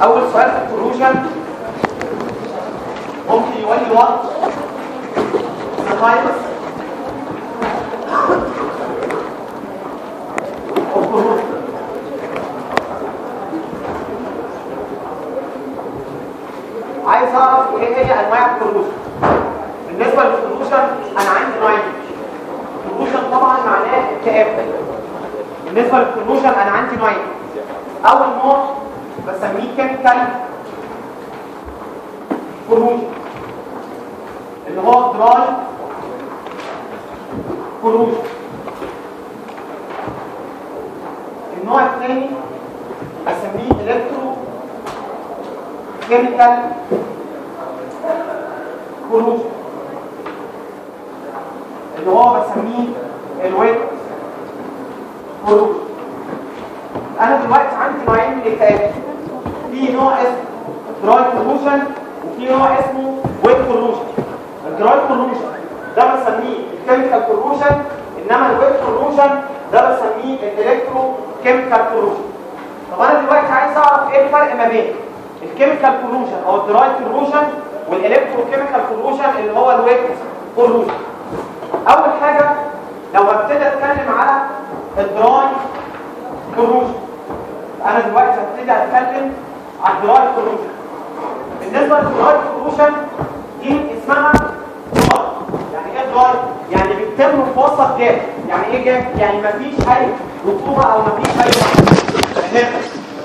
اول سؤال في الكروجن ممكن يقول لي وات ساينس عايز اعرف ايه هي انواع الكروجن بالنسبه للكروجن انا عندي نوعين الكروجن طبعا معناه اكتئاب بالنسبه للكروجن انا عندي نوعين اول نوع بسميه كيميكال كروجن اللي هو دراي كروجن النوع الثاني بسميه الكترو كيميكال كروجن اللي هو بسميه الويت كروجن انا دلوقتي عندي نوعين من الاكتئاب في نوع اسمه دراي كروجن وفي نوع اسمه ويت كروجن الدراي كروجن ده بسميه الكيميكال كروجن انما الويت كروجن ده بسميه الالكترو كيميكال كروجن طب انا دلوقتي عايز اعرف ايه الفرق ما بين الكيميكال كروجن او الدراي كروجن والالكترو كيميكال كروجن اللي هو الويت كروجن اول حاجه لو هبتدي اتكلم على الدراي كروجن انا دلوقتي هبتدي اتكلم عن الدراي كروجن بالنسبه للدراي كروجن دي اسمها دراي يعني ايه دراي يعني بيتم في وسط جاف يعني ايه جاف يعني مفيش اي رطوبه او مفيش اي ميه هنا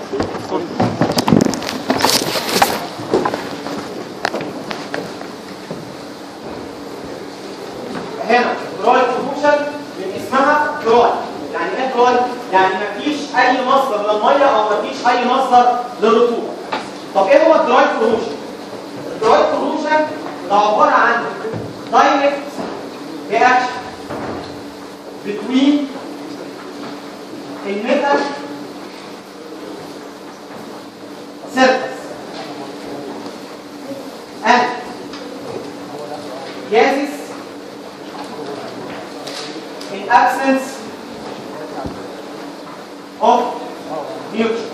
هنا دراي كروجن من اسمها دراي يعني ايه دراي يعني مفيش اي مصدر للميه او مفيش اي مصدر للرطوبه طب ايه هو الدراي كروجن الدراي كروجن ده عباره عن دايركت رياكشن between الميتال surface and gases in absence of nucleus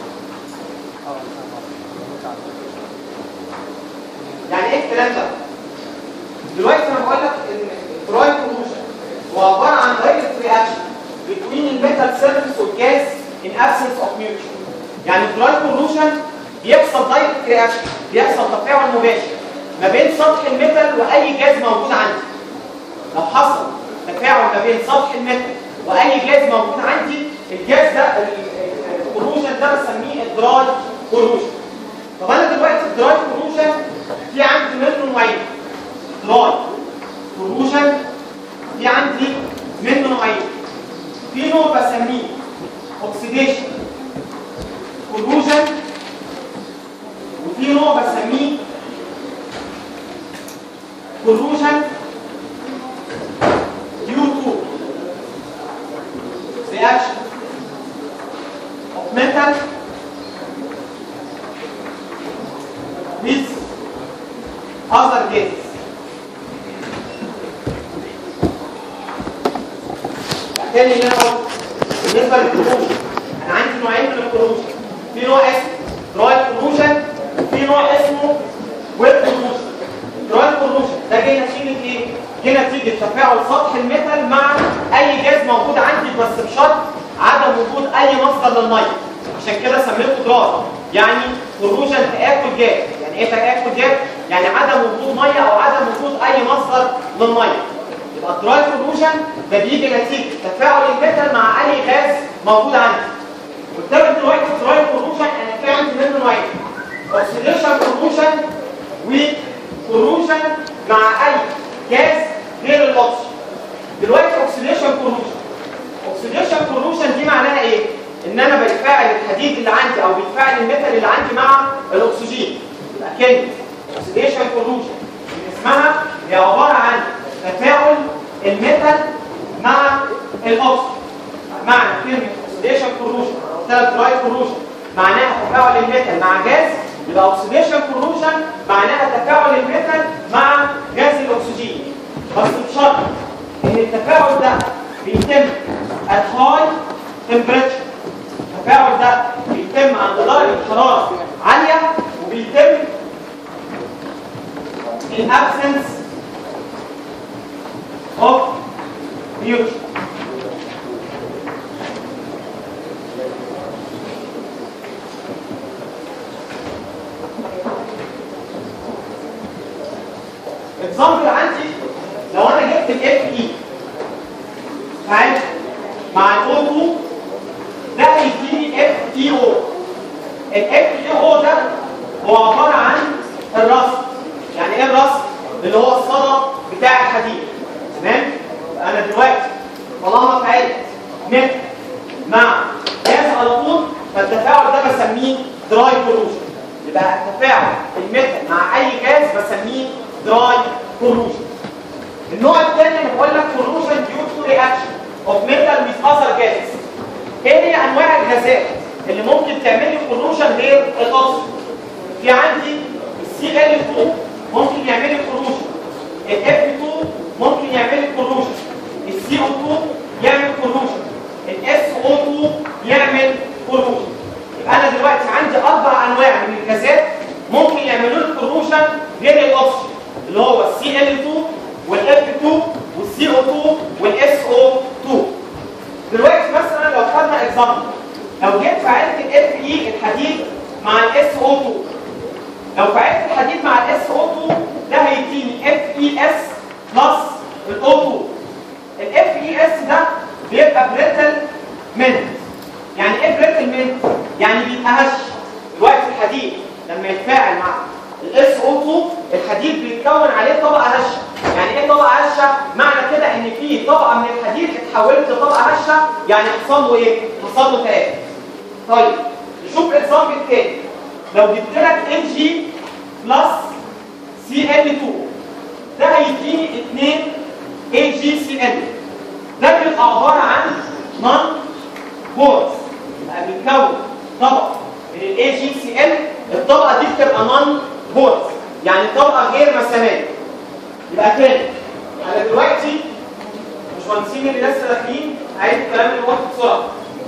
يعني ايه الكلام ده دلوقتي انا بقول لك ان الدراي كروجن هو عباره عن دايركت رياكشن between الميتال سيرفيس والجاز in absence of nucleus يعني الدراي كروجن بيحصل دايركت رياكشن بيحصل تفاعل مباشر ما بين سطح الميتال واي جاز موجود عندي لو حصل تفاعل ما بين سطح الميتال واي جاز موجود عندي الجاز ده الكروجن ده بسميه الدراي كروجن طب انا دلوقتي الدراي كروجن في عندي منه نوعين دراي كروجن في عندي منه نوعين في نوع بسميه اوكسيديشن كروجن وفي نوع بسميه كروجن due to reaction of metal with other gases. تاني اللي انا قلت بالنسبه للكروجن انا عندي نوعين من الكروجن في نوع اسمه دراي كروجن وفي نوع اسمه ويب كروجن دراي كروجن ده جاي نتيجه ايه؟ جاي نتيجه تفاعل سطح الميتال مع اي جاز موجود عندي بس بشرط عدم وجود اي مصدر للميه عشان كده سميته دراي يعني كروجن تاكل جاز يعني ايه تاكل جاز؟ يعني عدم وجود ميه او عدم وجود اي مصدر للميه يبقى الدراي كروجن ده بيجي نتيجه تفاعل الميتال مع اي غاز موجود عندي قدام دلوقتي الدراي كروجن انا في عندي منه نوعين اوكسيديشن كروجن وكروجن مع اي جاز غير الاكسجين دلوقتي اوكسيديشن كروجن اوكسيديشن كروجن دي معناها ايه ان انا بيتفاعل الحديد اللي عندي او بيتفاعل الميتال اللي عندي مع الاكسجين يبقى كلمه اوكسيديشن كروجن اسمها هي عباره عن تفاعل الميتال مع الاكسجين معنى كلمه اوكسيديشن كروجن ثلاث دراي كروجن معناها تفاعل الميتال مع جاز يبقى اوكسيديشن كروجن معناها تفاعل الميتال مع غاز الاكسجين بس بشرط ان التفاعل ده بيتم at high temperature التفاعل ده بيتم عند درجه حراره عاليه بيتم in absence of mutual اكزامبل عندي لو انا جبت الاف اي معايا مع الاو 2 ده هيديني اف اي او الاف اي او ده هو عباره عن الرصد يعني ايه الرصد اللي هو الصدى بتاع الحديد تمام انا دلوقتي طالما فعلت نت مع جاز على طول فالتفاعل ده بسميه دراي كولوجن يبقى التفاعل الميتال مع اي جاز بسميه دراي كولوجن النوع الثاني اللي بقول لك كولوجن ديو تو رياكشن اوف ميتال ويز اذر جازز ايه هي انواع الغازات اللي ممكن تعمل لي كولوجن غير الاكسجين في عندي السي ال 2 ممكن يعمل لي كولوجن الاف 2 ممكن يعمل لي كولوجن السي او 2 يعمل كولوجن الاس او 2 يعمل كولوجن يبقى انا دلوقتي عندي اربع انواع من الغازات ممكن يعملوا لي كولوجن غير الاكسجين اللي هو السي ال 2 والاف 2 والسي او 2 والاس او 2 دلوقتي مثلا لو خدنا اكزامبل لو جيت فعلت الاف اي الحديد مع الاس او 2 لو فعلت الحديد مع الاس او 2 ده هيديني اف اي اس بلس الاو 2 الاف اي اس ده بيبقى بريتل منت يعني ايه بريتل منت يعني بيبقى هش دلوقتي الحديد لما يتفاعل مع الاس او 2 الحديد بيتكون عليه طبقه هشه يعني ايه طبقه هشه معنى كده ان في طبقه من الحديد اتحولت لطبقه هشه يعني حصل له ايه حصل له تآكل طيب نشوف اكزامبل تاني لو جبت لك ام جي بلس سي ال 2 ده هيديني 2 اي جي سي ال ده بيبقى عباره عن نون بورز يبقى بيتكون طبقه من الاي جي سي ال الطبقه دي بتبقى نون بورز يعني طبقه غير مساميه يبقى تاني انا دلوقتي مش مهندسين اللي لسه داخلين عايز الكلام اللي واخد بسرعه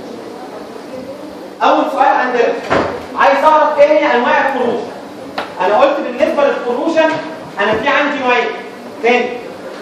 اول سؤال عندنا عايز اعرف ايه هي انواع الكروشن انا قلت بالنسبه للكروشن انا في عندي نوعين تاني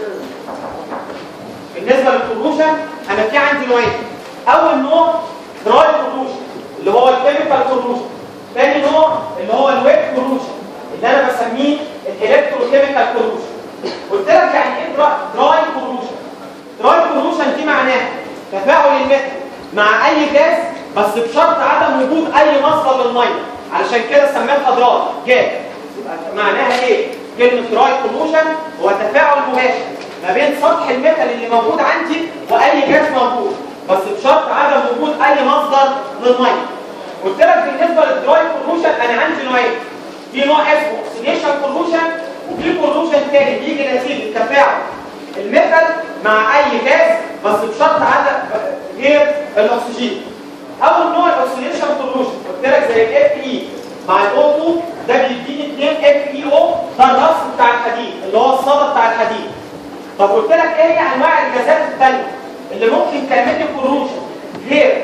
بالنسبه للكروشن انا في عندي نوعين اول نوع دراي كروشن اللي هو الكيميكال كروشن ثاني نوع اللي هو الويب كروشن اللي انا بسميه الالكتروكيميكال كروشن قلت لك يعني ايه دراي كروشن دراي كروشن دي معناها تفاعل المتر مع اي جاز بس بشرط عدم وجود اي مصدر للميه علشان كده سميتها دراي جاز يبقى معناها ايه كلمه دراي كروشن هو تفاعل مباشر ما بين سطح الميتال اللي موجود عندي واي جاز موجود بس بشرط عدم وجود اي مصدر للميه قلت لك بالنسبه للدراي كروشن انا عندي نوعين في نوع اسمه اوكسيديشن كروشن وفي كروشن تاني بيجي نتيجه تفاعل الميتال مع اي جاز بس بشرط عدم غير الاكسجين اول نوع الاكسيديشن كروشن قلت لك زي الاف اي مع الاو 2 ده بيديني 2 اف اي او ده الرص بتاع الحديد اللي هو الصدى بتاع الحديد طب قلت لك ايه هي انواع الغازات الثانيه اللي ممكن تعمل لي كروشن غير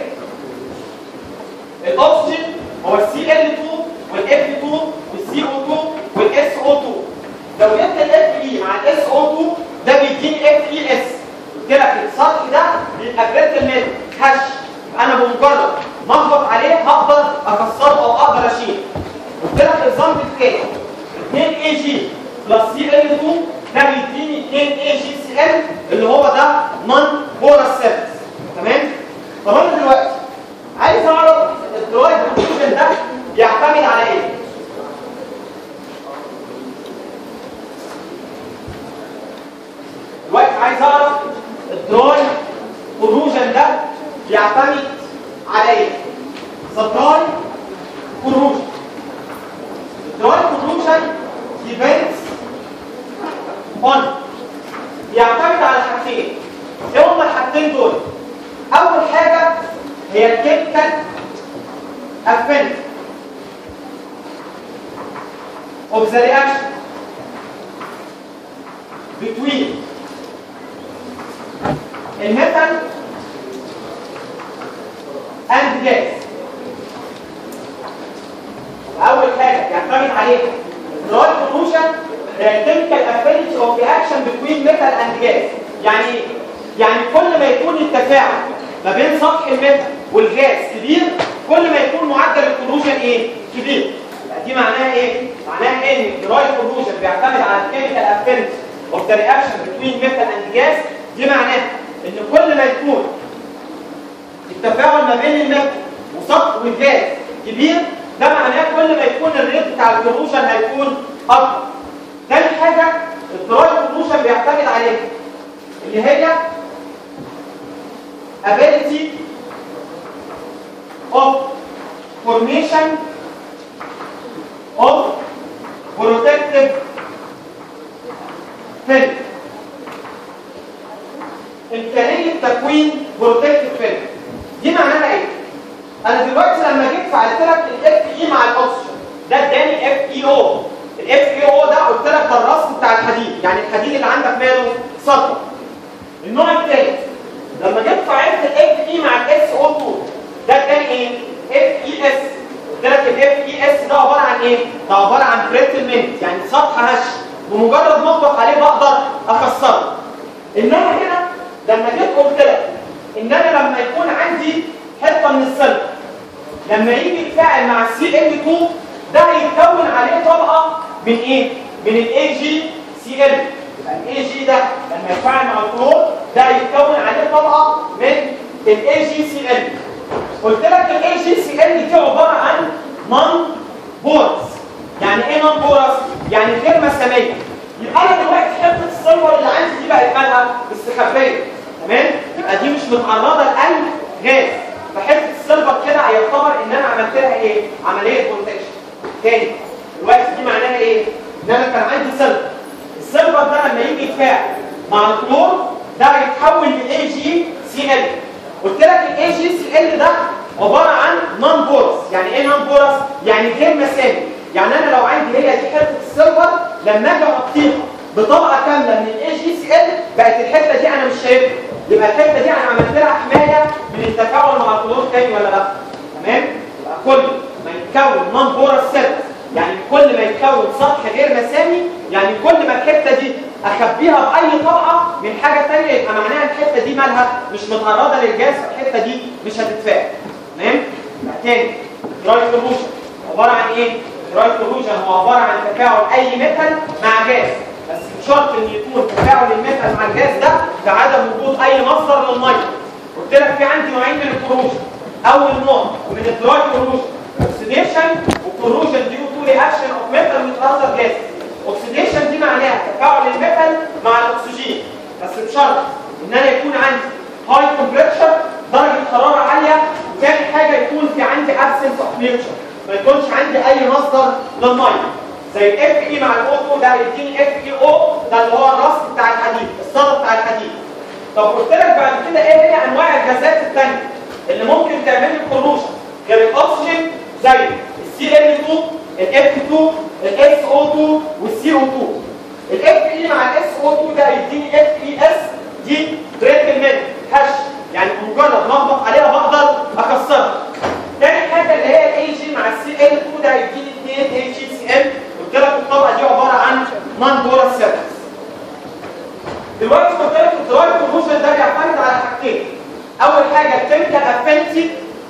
الاكسجين هو السي ال 2 والاف 2 والسي او 2 والاس او 2 لو جبت الاف اي مع الاس او 2 ده بيديني اف اي اس قلت لك السطح ده بيبقى بريتل ميل هش انا بمجرد ما اخبط عليه هقدر اكسره او اقدر اشيله قلت لك اكزامبل تاني 2 اي جي بلس سي ال 2 ده بيديني 2 اي جي سي ال اللي هو ده نون بورس سيرفيس تمام طب انا دلوقتي عايز اعرف الدرايف كونكشن ده بيعتمد على ايه دلوقتي عايز اعرف الدراي كروجن ده بيعتمد على ايه سبلاي كروجن الدراي كروجن ديبيندز اون بيعتمد على حاجتين ايه هما الحاجتين دول اول حاجه هي الكيميكال افنت of the reaction between الميتال and gas اول حاجه يعتمد عليه دراي كولوشن كيميكال افينيتي اوف رياكشن بتوين ميتال اند جاز يعني ايه؟ يعني كل ما يكون التفاعل ما بين سطح الميتال والجاز كبير كل ما يكون معدل الكولوجن ايه كبير يعني دي معناها ايه معناها ان الدراي كولوجن بيعتمد على الكيميكال افينيتي اوف ذا رياكشن بتوين ميتال اند جاز دي معناها ان كل ما يكون التفاعل ما بين الميتال وسطح والجاز كبير ده معناه كل ما يكون الريت بتاع الكولوجن هيكون اكبر تاني حاجه الدراي كولوجن بيعتمد عليها اللي هي ability of formation of protective film إمكانية تكوين protective film دي معناها ايه؟ أنا دلوقتي لما جيت فعلت لك الاف اي مع الاكسجين ده اداني اف اي او الاف اي او ده قلت لك ده الرص بتاع الحديد يعني الحديد اللي عندك ماله سطح النوع الثالث لما جيت فعلت الاف اي مع الاس او 2 ده اداني ايه؟ اف اي اس قلت لك الاف اي اس ده عباره عن ايه؟ ده عباره عن بريتلمنت يعني سطح هش بمجرد ما اطبق عليه بقدر اكسره انما هنا لما جيت قلت لك ان انا لما يكون عندي حته من السلب لما يجي يتفاعل مع السي ال 2 ده هيتكون عليه طبقه من ايه؟ من الاي جي سي ال يبقى الاي جي ده لما يتفاعل مع الكلور ده هيتكون عليه طبقه من الاي جي سي ال قلت لك الاي جي سي ال دي عباره عن نون بورس يعني ايه نون بورس؟ يعني غير مساميه يبقى انا دلوقتي حته السيلفر اللي عندي دي بقت مالها مستخبيه تمام؟ يبقى دي مش متعرضه لاي غاز فحته السيلفر كده هيعتبر ان انا عملت لها ايه؟ عمليه بروتكشن تاني دلوقتي دي معناها ايه؟ ان انا كان عندي سيلفر السيلفر ده لما يجي يتفاعل مع الكلور ده هيتحول لاي جي سي ال قلت لك الاي جي سي ال ده عباره عن نون بورس يعني ايه نون بورس يعني غير مسامي يعني انا لو عندي هي دي حته السيلفر لما اجي اغطيها بطبقه كامله من الاي جي سي ال بقت الحته دي انا مش شايفها يبقى الحته دي انا عملت لها حمايه من التفاعل مع الكلور تاني ولا لا تمام يبقى كل ما يتكون نون بورس سيلز يعني كل ما يتكون سطح غير مسامي يعني كل ما الحته دي اخبيها باي طبقه من حاجه ثانيه يبقى معناها الحته دي مالها مش متعرضه للجاز فالحته دي مش هتتفاعل تمام يبقى تاني دراي كولوجن عباره عن ايه دراي كولوجن هو عباره عن تفاعل اي ميتال مع جاز بس بشرط ان يكون تفاعل الميتال مع الجاز ده بعدم وجود اي مصدر للميه قلت لك في عندي نوعين من الكروجن اول نوع من الدراي كروجن اوكسيديشن وكروجن ديو تو رياكشن اوف ميتال with other gas اوكسيديشن دي معناها تفاعل الميتال مع الاكسجين بس بشرط ان انا يكون عندي هاي تمبريتشر درجه حراره عاليه وثاني حاجه يكون في عندي ابسنس اوف نيوترال ما يكونش عندي اي مصدر للميه زي الاف اي مع الاو ده هيديني اف اي او ده اللي هو الرص بتاع الحديد الصدى بتاع الحديد طب قلت لك بعد كده ايه هي انواع الغازات الثانيه اللي ممكن تعمل لي كولوشن غير الاكسجين زي السي ال 2 الاف 2 الاس او 2 والسي او 2 الاف اي مع الاس او 2 ده هيديني اف اي اس دي تريتمنت هش يعني بمجرد ما اضغط عليها بقدر اكسرها تاني حاجه اللي هي الاي جي مع السي ال 2 ده هيديني 2 اي جي سي ال قلت لك الطبقه دي عباره عن نون بورس سيرفيس دلوقتي قلت لك الدراي كونفوجن ده بيعتمد على حاجتين اول حاجه الكيميكال افينيتي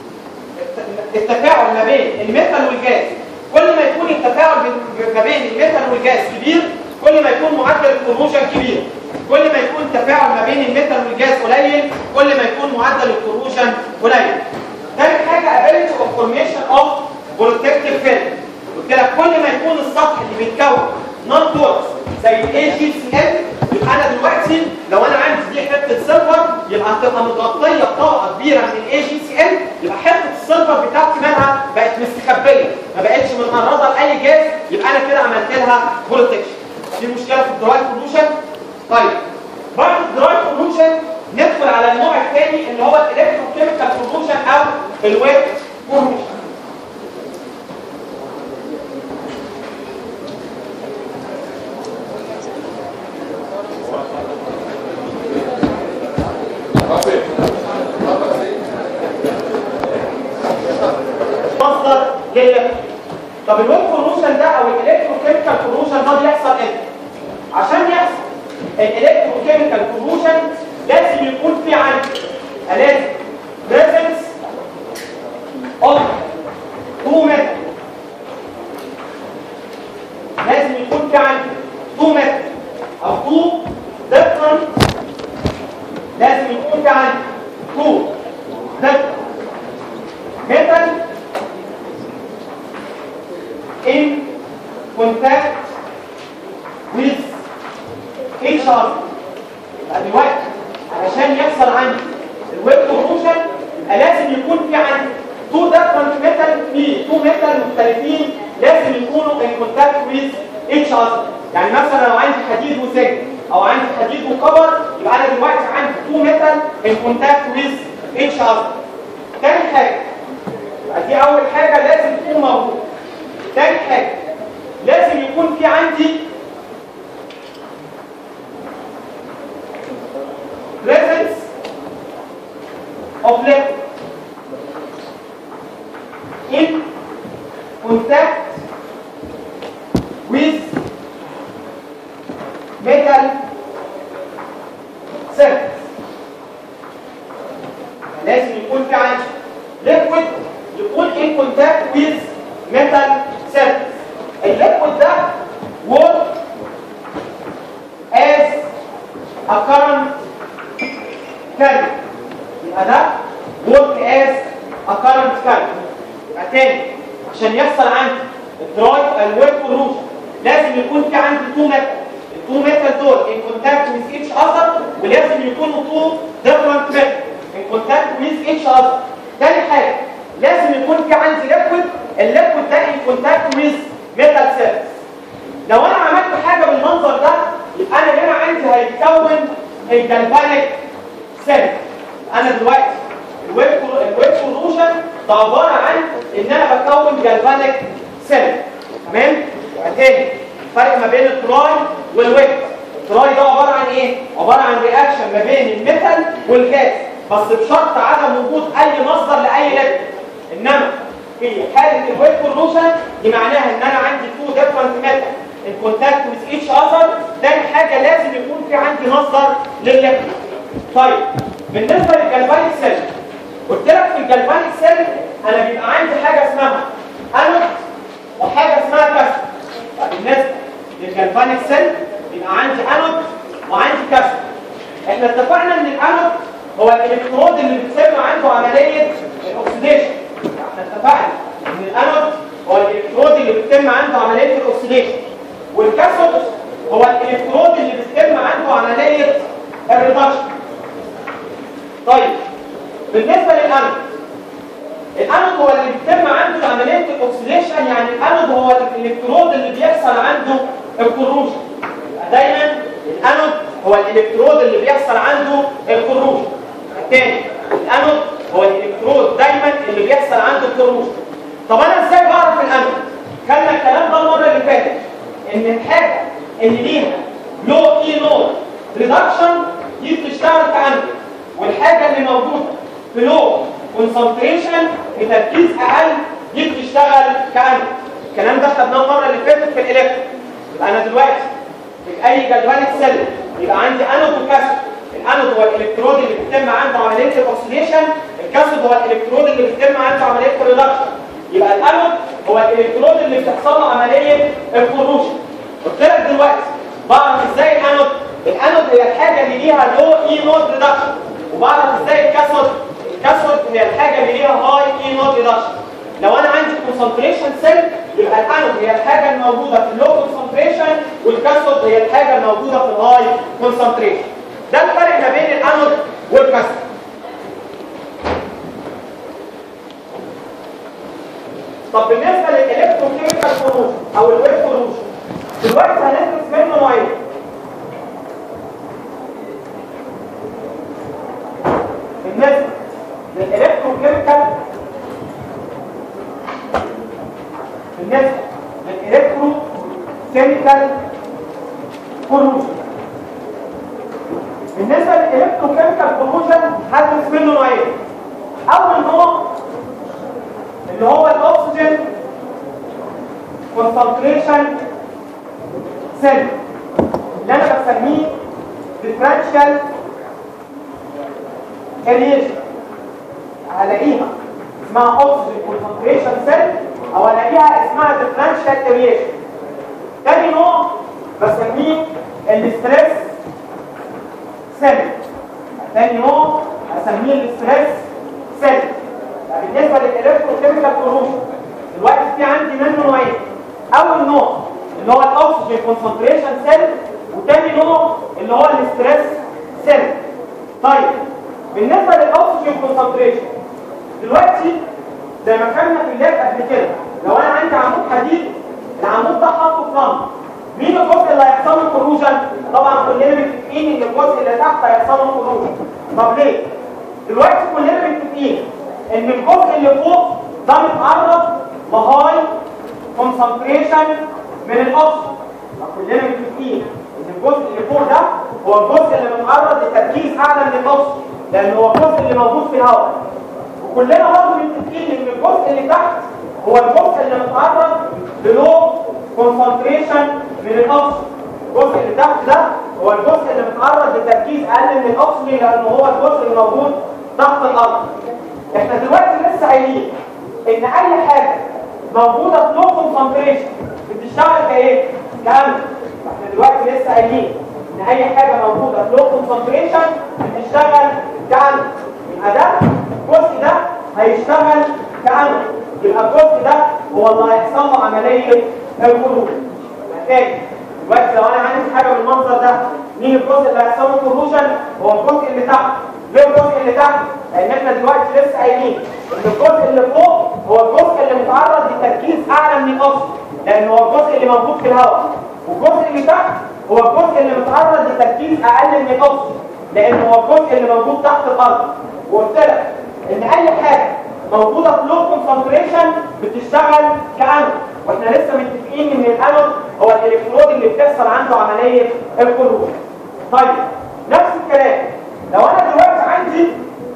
التفاعل ما بين الميتال والجاز كل ما يكون التفاعل ما بين الميتال والجاز كبير كل ما يكون معدل الكروجن كبير كل ما يكون التفاعل ما بين الميتال والجاز قليل كل ما يكون معدل الكروجن قليل ثالث حاجه ability of formation of protective film قلت لك كل ما يكون السطح اللي بيتكون نون بورس زي الاي جي سي ال يبقى انا دلوقتي لو انا عندي دي حته سيلفر يبقى هتبقى متغطيه بطبقه كبيره من الاي جي سي ال يبقى حته السيلفر بتاعتي مالها بقت مستخبيه ما بقتش متعرضه لاي جاز يبقى انا كده عملت لها بروتكشن دي مشكله في الدراي كولوشن طيب بعد الدراي كولوشن ندخل على النوع الثاني اللي هو الالكتروكيميكال كولوشن او الويت كولوشن مصدر للإلكترون طب الويب كورروشن ده او الالكتروكيميكال كورروشن ده بيحصل امتى عشان يحصل الالكتروكيميكال كورروشن لازم يكون في عندي لازم presence of two metal لازم يكون في عندي two metal او two different لازم يكون في عندي two different metal in contact with each other يبقى دلوقتي علشان يحصل عندي الويب كورروشن يبقى لازم يكون في عندي تو ديفرنت ميتال في تو ميتال مختلفين لازم يكونوا ان كونتاكت ويز اتش اذر يعني مثلا لو عندي حديد وزنك او عندي حديد وكبر يبقى انا دلوقتي عندي تو ميتال ان كونتاكت ويز اتش اذر تاني حاجه يبقى دي اول حاجه لازم تكون موجوده تاني حاجه لازم يكون في عندي presence of liquid in contact with metal surface لازم يكون في عندي liquid يكون in contact with metal surface الليكويد ده work as a current current يبقى ده work as a current current يبقى تاني عشان يحصل عندي الدراي الويب كورروشن لازم يكون في عندي تو ميتال التو ميتال دول ان كونتاكت ويز ايتش اذر ولازم يكونوا تو ديفرنت ميتال ان كونتاكت ويز ايتش اذر تاني حاجه لازم يكون في عندي ليكويد الليكويد ده ان كونتاكت ويز ميتال سيلز لو انا عملت حاجه بالمنظر ده يبقى انا هنا عندي هيتكون الجلفانيك سيل انا دلوقتي الويب الويب كورروشن ده عباره عن ان انا بكون جلفانيك سيل تمام يبقى تاني الفرق ما بين التراي والويب التراي ده عباره عن ايه عباره عن رياكشن ما بين الميتال والغاز بس بشرط عدم وجود اي مصدر لاي ليكويد انما في حاله الويب كورروشن دي معناها ان انا عندي تو ديفرنت ميتال ان كونتاكت وذ ايتش اذر تاني حاجه لازم يكون في عندي مصدر للليكويد طيب بالنسبه للجلفانيك سيل قلت لك في الجلفانيك سيل انا بيبقى عندي حاجه اسمها انود وحاجه اسمها كاثود بالنسبه للجلفانيك سيل يبقى عندي انود وعندي كاثود احنا اتفقنا ان الانود هو الالكترود اللي بتتم عنده عمليه الاكسديشن احنا اتفقنا ان الانود هو الالكترود اللي بتتم عنده عمليه الاكسديشن والكاثود هو الالكترود اللي بتتم عنده عمليه الريدكشن طيب بالنسبه للانود الانود هو اللي بيتم عنده عمليه الاكسديشن يعني الانود هو الالكترود اللي بيحصل عنده الكروجن دايما الانود هو الالكترود اللي بيحصل عنده الكروجن الثاني الانود هو الالكترود دايما اللي بيحصل عنده الكروجن طب انا ازاي بعرف الانود خدنا الكلام ده المره اللي فاتت ان الحاجه اللي ليها لو اي نود ريدكشن دي بتشتغل كانود والحاجه اللي موجوده في لو كونسنتريشن بتركيز اقل دي بتشتغل كانود الكلام ده خدناه المره اللي فاتت في الالكترون يبقى انا دلوقتي في اي جدولة سيل يبقى عندي انود وكاثود الانود هو الالكترود اللي بيتم عنده عمليه الاكسديشن الكاثود هو الالكترود اللي بيتم عنده عمليه الريدكشن يبقى الانود هو الالكترود اللي بتحصل له عمليه الكروشن قلت لك دلوقتي بعرف ازاي الانود الانود هي الحاجه اللي ليها لو اي نود ريدكشن وبعرف ازاي الكاثود الكاثود هي الحاجه اللي ليها هاي اي نود ريدكشن لو انا عندي كونسنتريشن سيل يبقى الانود هي الحاجه الموجوده في اللو كونسنتريشن والكاثود هي الحاجه الموجوده في الهاي كونسنتريشن ده الفرق ما بين الانود والكاثود طب بالنسبه للالكتروكيميكال كوروجن او الويب كوروجن دلوقتي هندرس منه نوعين بالنسبه للالكتروكيميكال بالنسبه للالكترو كيميكال كوروجن بالنسبه للالكترو كيميكال كوروجن هدرس منه نوعين اول نوع اللي هو الاكسجين concentration cell اللي انا بسميه differential variation هلاقيها اسمها oxygen concentration cell او هلاقيها اسمها differential variation تاني نوع بسميه الاستريس سيل تاني نوع هسميه الاستريس سيل بالنسبه للالكتروكيميكال كروشن دلوقتي في عندي منه نوعين اول نوع اللي هو الاكسجين كونسنتريشن سيل وتاني نوع اللي هو الاستريس سيل طيب بالنسبه للاكسجين كونسنتريشن دلوقتي زي ما كنا في اللاب قبل كده لو انا عندي عمود حديد العمود ده حاطه في رمل مين الجزء اللي هيحصل له كروجن طبعا كلنا متفقين ان الجزء اللي تحت هيحصل له كروجن طب ليه دلوقتي كلنا متفقين ان الجزء اللي فوق ده متعرض لهاي كونسنتريشن من الاكسجين كلنا متفقين ان الجزء اللي فوق ده هو الجزء اللي متعرض لتركيز اعلى من الاكسجين لان هو الجزء اللي موجود في الهواء وكلنا برضه متفقين ان الجزء اللي تحت هو الجزء اللي متعرض للو كونسنتريشن من الاكسجين الجزء اللي تحت ده هو الجزء اللي متعرض لتركيز اقل من الاكسجين لانه هو الجزء اللي موجود تحت الارض احنا دلوقتي لسه قايلين ان اي حاجه موجوده في لو كونسنتريشن بتشتغل كايه كامل احنا دلوقتي لسه قايلين ان اي حاجه موجوده في لو كونسنتريشن بتشتغل كامل يبقى ده الجزء ده هيشتغل كامل يبقى الجزء ده هو اللي هيحصل له عمليه الخروج تاني دلوقتي لو انا عندي حاجه بالمنظر ده مين الجزء اللي هيحصل له كروجن هو الجزء اللي تحت ليه الجزء اللي تحت لان احنا دلوقتي لسه قايلين ان الجزء اللي فوق هو الجزء اللي متعرض لتركيز اعلى من الاكسجين لان هو الجزء اللي موجود في الهواء والجزء اللي تحت هو الجزء اللي متعرض لتركيز اقل من الاكسجين لان هو الجزء اللي موجود تحت الارض وقلت لك ان اي حاجه موجوده في لو كونسنتريشن بتشتغل كانود واحنا لسه متفقين ان الانود هو الالكترود اللي بتحصل عنده عمليه الخروج طيب نفس الكلام لو انا دلوقتي عندي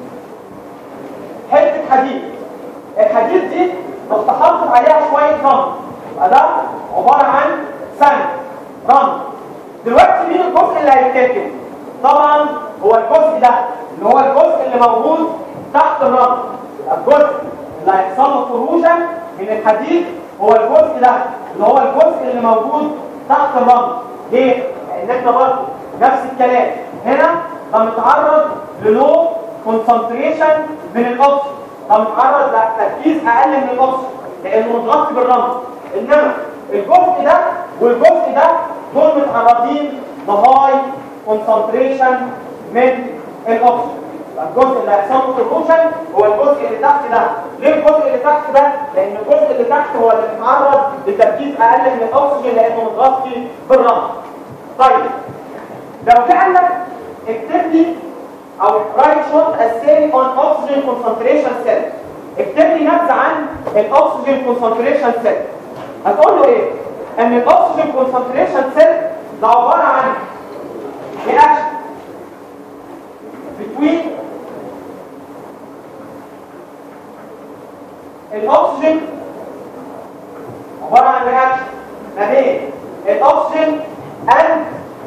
حته حديد الحديد دي كنت حاطط عليها شويه رمل يبقى ده عباره عن سند رمل دلوقتي مين الجزء اللي هيتاكل طبعا هو الجزء ده اللي هو الجزء اللي موجود تحت الرمل الجزء اللي هيحصل له خروجا من الحديد هو الجزء ده اللي هو الجزء اللي موجود تحت الرمل ليه؟ لان احنا برضه نفس الكلام هنا ده متعرض للو كونسنتريشن من الاكسجين ده متعرض لتركيز اقل من الاكسجين لانه متغطي بالرمل انما الجزء ده والجزء ده دول متعرضين لهاي كونسنتريشن من الاكسجين الجزء اللي هيحصل له كروشن هو الجزء اللي تحت ده ليه الجزء اللي تحت ده لان الجزء اللي تحت هو اللي متعرض لتركيز اقل من الاكسجين لانه متغطي بالرمل طيب لو قال لك اكتب لي او رايت شوت اساي اون اوكسجين كونسنتريشن سيل اكتب لي نبذه عن الاكسجين كونسنتريشن سيل هتقول له ايه ان الاكسجين كونسنتريشن سيل ده عباره عن رياكشن between الاكسجين عباره عن رياكشن ما بين الاكسجين and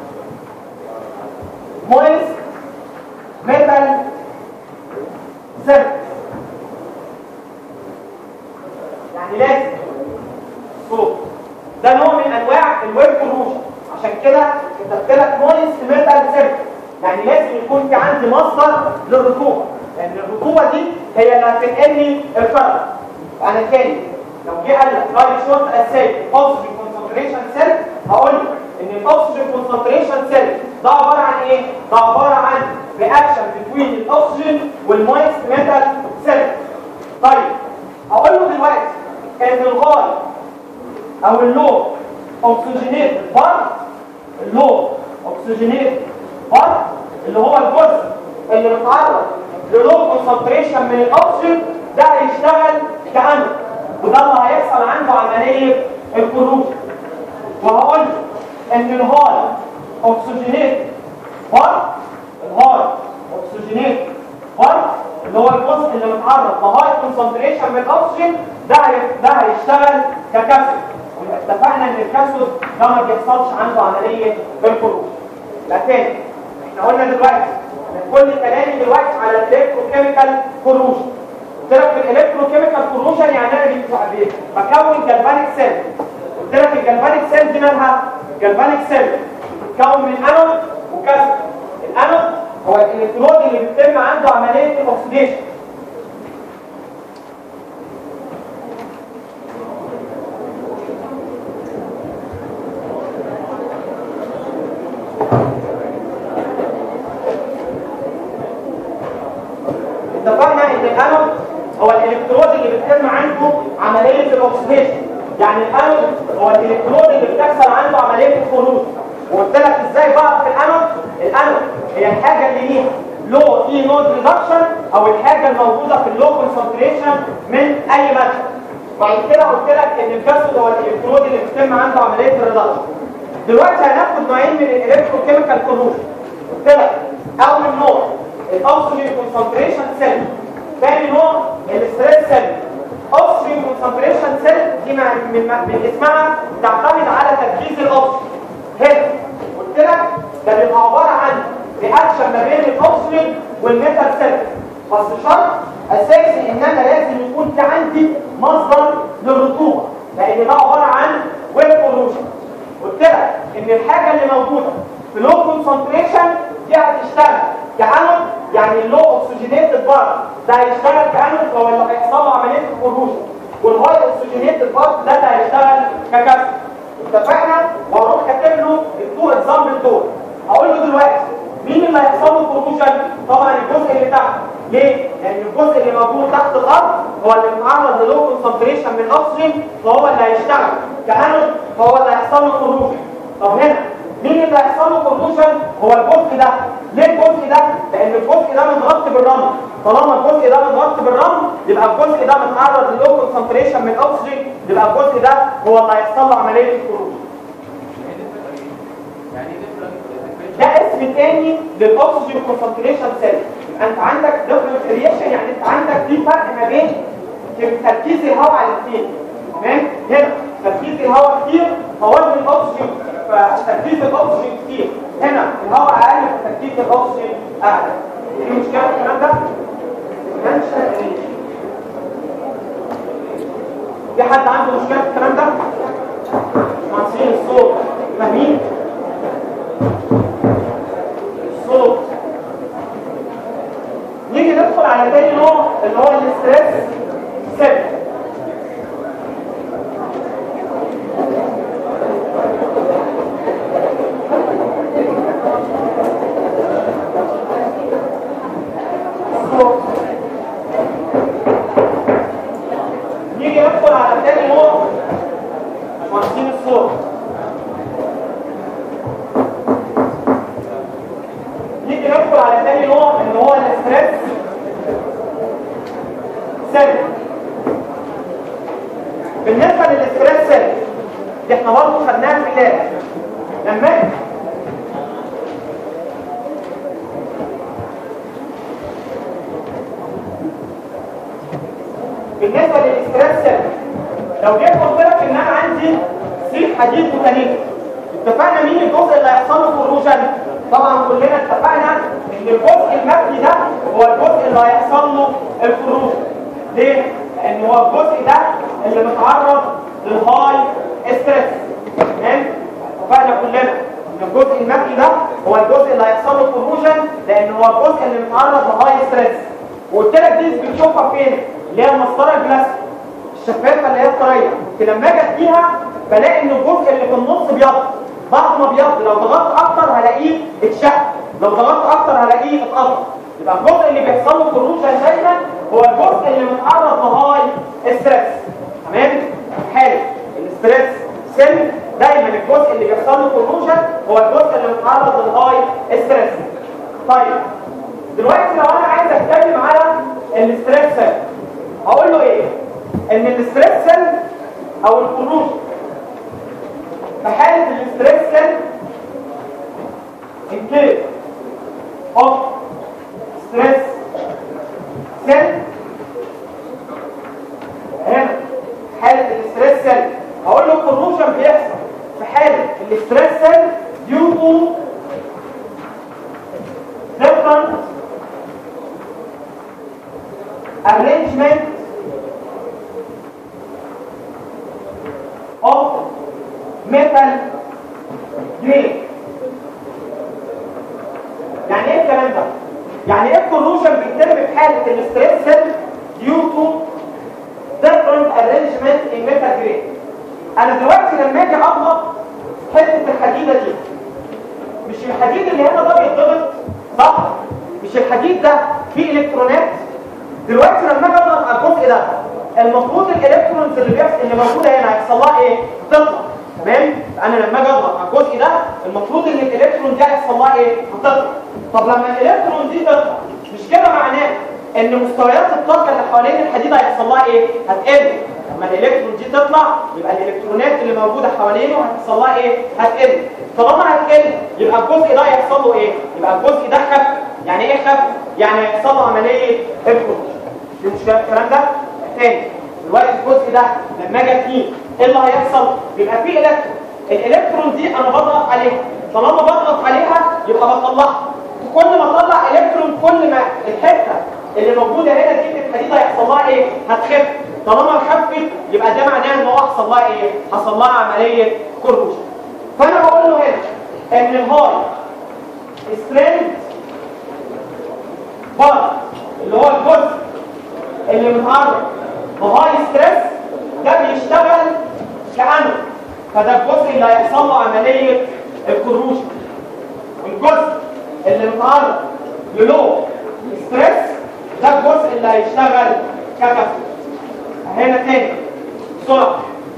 moist metal surface يعني لازم صوت ده نوع من انواع الويب كروشن عشان كده كتبت لك مويست ميتال سيرفيس يعني لازم يكون في عندي مصدر للرطوبه لان الرطوبه دي هي اللي هتنقل لي الكربون انا تاني لو جه قال لك رايت شورت اساي اوكسجين كونسنتريشن سيل هقول لك ان الاكسجين كونسنتريشن سيل ده عباره عن ايه ده عباره عن رياكشن بين الاكسجين والمويست ميتال سيل طيب هقول له دلوقتي ان الغاز او اللو اوكسجينيت بارت اللو اوكسجينيت بارت اللي هو الجزء اللي متعرض للو كونسنتريشن من الاكسجين ده هيشتغل كأنه وده اللي هيحصل عنده عمليه الخروج وهقول ان الهاي اوكسجينيت بارت الهاي اوكسجينيت بارت اللي هو الجزء اللي متعرض لهاي كونسنتريشن من الاكسجين ده هي- ده هيشتغل ككبسول اتفقنا ان الكبسول ده ما بيحصلش عنده عمليه بالخروج لا تاني احنا قلنا دلوقتي ان كل كلامي دلوقتي على الالكتروكيميكال كروجن قلت لك الالكتروكيميكال كروجن يعني انا بكون جلفانيك سيل قلت لك الجلفانيك سيل دي مالها جلفانيك سيل بتتكون من انود وكاثود الانود هو الالكترود اللي بيتم عنده عمليه الاكسديشن اتفقنا ان الانود هو الالكترود اللي بيتم عنده عمليه الاكسديشن يعني الانود هو الالكترود اللي بتحصل عنده عمليه الخروج وقلت لك ازاي بعرف الانود الانود هي الحاجه اللي ليها لو اي نود ريدكشن او الحاجه الموجوده في اللو كونسنتريشن من اي ماده بعد كده قلت لك ان الكاثود هو الالكترود اللي بيتم عنده عمليه الريدكشن دلوقتي هناخد نوعين من الالكتروكيميكال كروجن قلت لك اول نوع الاوكسجين كونسنتريشن سيل ثاني نوع الستريس سيل اوكسجين كونسنتريشن سيل دي من, من, من اسمها تعتمد على تركيز الاكسجين هنا قلت لك ده بيبقى عباره عن رياكشن ما بين الاكسجين والميتال سيل بس شرط اساسي ان انا لازم يكون في عندي مصدر للرطوبه لان ده عباره عن ويب بولوشن قلت لك ان الحاجه اللي موجوده في لو كونسنتريشن دي هتشتغل كانود يعني اللو اوكسجينيتد بارت ده هيشتغل كانود هو اللي هيحصل له عمليه الكروجن والهاي اوكسجينيتد بارت ده اللي هيشتغل ككبسول اتفقنا واروح كاتب له التو اكزامبل دول هقول له دلوقتي مين اللي هيحصل له كروجن طبعا الجزء اللي تحت ليه لان الجزء اللي موجود تحت الارض هو اللي متعرض للو كونسنتريشن من الاكسجين فهو اللي هيشتغل كانود فهو اللي هيحصل له كروجن طب هنا مين اللي هيحصل له كروجن هو الجزء ده ليه الجزء ده لان الجزء ده متغطي بالرمل طالما الجزء ده متغطي بالرمل يبقى الجزء ده متعرض للو كونسنتريشن من الاكسجين يبقى الجزء ده هو اللي هيحصل له عمليه الكروجن ده اسم تاني للاكسجين كونسنتريشن سيل يبقى انت عندك ديفرنت رياكشن يعني انت عندك في فرق ما بين تركيز الهواء على الاثنين تمام هنا تركيز الهواء كتير فوزن الاكسجين فتركيز الاكسجين كتير هنا الهواء اقل فتركيز الاكسجين اعلى في مشكله في الكلام ده؟ في حد عنده مشكله في الكلام ده؟ مهندسين الصوت فاهمين؟ الصوت نيجي ندخل على تاني نوع اللي هو الاستريس سيل نيجي ندخل على تاني نوع مهندسين الصوت نيجي ندخل على تاني نوع اللي هو الاستريس سيل بالنسبه للاستريس سيل دي احنا برضه خدناها في اللاب لما بالنسبه للاستريس سيل لو جيت قلت لك ان انا عندي سيخ حديد ميكانيكي اتفقنا مين الجزء اللي هيحصل له كروجن طبعا كلنا اتفقنا ان الجزء المبني ده هو الجزء اللي هيحصل له الكروجن ليه؟ لان هو الجزء ده اللي متعرض للهاي ستريس تمام؟ اتفقنا كلنا ان الجزء المبني ده هو الجزء اللي هيحصل له كروجن لان هو الجزء اللي متعرض لهاي ستريس وقلت لك دي بنشوفها فين؟ اللي هي المسطره البلاستيك الشفافه اللي هي الطريه لما اجي اديها بلاقي ان الجزء اللي في النص بيض بعد ما بيض لو ضغطت اكتر هلاقيه اتشق لو ضغطت اكتر هلاقيه اتقطع يبقى الجزء اللي بيحصل له كروجن دايما هو الجزء اللي متعرض لهاي ستريس تمام حلو الاستريس سن دايما الجزء اللي بيحصل له كروجن هو الجزء اللي متعرض للهاي ستريس طيب دلوقتي لو انا عايز اتكلم على الاستريس سيل هقول له ايه ان الاستريس سيل او الكروجن في حالة الاستريس سيل in case of stress cell هنا حالة الاستريس سيل اقول له الكروشن بيحصل في حاله الاستريس سيل due to different arrangement of metal grade يعني ايه الكلام ده؟ يعني ايه الكروشن بيتم في حاله الاستريس سيل due to different arrangement in metal grade انا دلوقتي لما اجي اضغط حته الحديده دي مش الحديد اللي هنا ده بيتضغط صح مش الحديد ده فيه الكترونات دلوقتي لما اجي اضغط على الجزء ده المفروض الالكترونز اللي بيحصل اللي موجوده هنا هيحصل لها ايه تطلع تمام انا لما اجي اضغط على الجزء ده المفروض ان الالكترون دي هيحصل لها ايه هتطلع طب لما الالكترون دي تطلع مش كده معناه ان مستويات الطاقه اللي حوالين الحديد هيحصل لها ايه هتقل لما الالكترون دي تطلع يبقى الالكترونات اللي موجوده حوالينه هتحصل لها ايه هتقل طالما هتقل يبقى الجزء ده هيحصل له ايه يبقى الجزء ده خف يعني ايه خف يعني هيحصل له عمليه انفورميشن دي مشكله الكلام ده تاني دلوقتي الجزء ده لما اجي فيه ايه اللي هيحصل يبقى فيه الكترون الالكترون دي انا بضغط عليها طالما بضغط عليها يبقى بطلعها كل ما اطلع الكترون كل ما الحته اللي موجوده هنا دي في الحديد هيحصل لها ايه هتخف طالما خفت يبقى ده معناه ان هو حصل لها ايه حصل لها عمليه كروشن فانا بقول له هنا ان الهاي ستريند بار اللي هو الجزء اللي متعرض بهاي ستريس ده بيشتغل كأنه فده الجزء اللي هيحصل له عمليه الكروشن والجزء اللي متعرض للو ستريس ده الجزء اللي هيشتغل ككف هنا تاني بسرعه